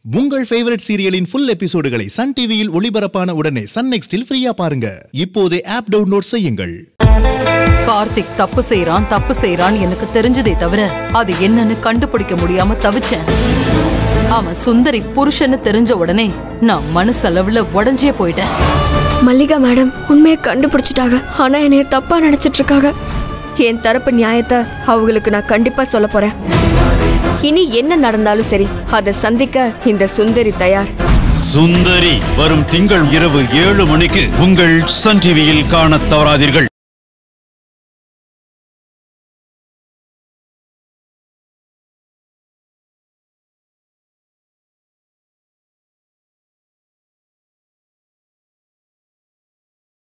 உங்கள் ஃபேவரட் சீரியலின் ஃபுல் எபிசோடுகளை சன் டிவியில் ஒளிபரப்பான உடனே சன் நெக்ஸ்டில் ஃப்ரீயா பாருங்க இப்போதே ஆப் டவுன்லோட் செய்யுங்கள் கார்த்திக் தப்பு செய்றான் தப்பு செய்றான் எனக்கு தெரிஞ்சதே தவிர அது என்னன்னு கண்டுபிடிக்க முடியாம தவிச்சேன் அவன் சுந்தரி புருஷன்னு தெரிஞ்ச உடனே நான் மனசளவுல உடஞ்சே போயிட்டேன் மல்லிகா மேடம் உண்மையை கண்டுபிடிச்சிட்டாங்க ஆனா என்னைய தப்பா நினைச்சிட்டு இருக்காங்க என் தரப்பு நியாயத்தை அவங்களுக்கு நான் கண்டிப்பா சொல்ல போறேன் இனி என்ன நடந்தாலும் சரி அதை சந்திக்க இந்த சுந்தரி தயார் சுந்தரி வரும் திங்கள் இரவு ஏழு மணிக்கு உங்கள் சன் டிவியில் காணத் தவறாதீர்கள்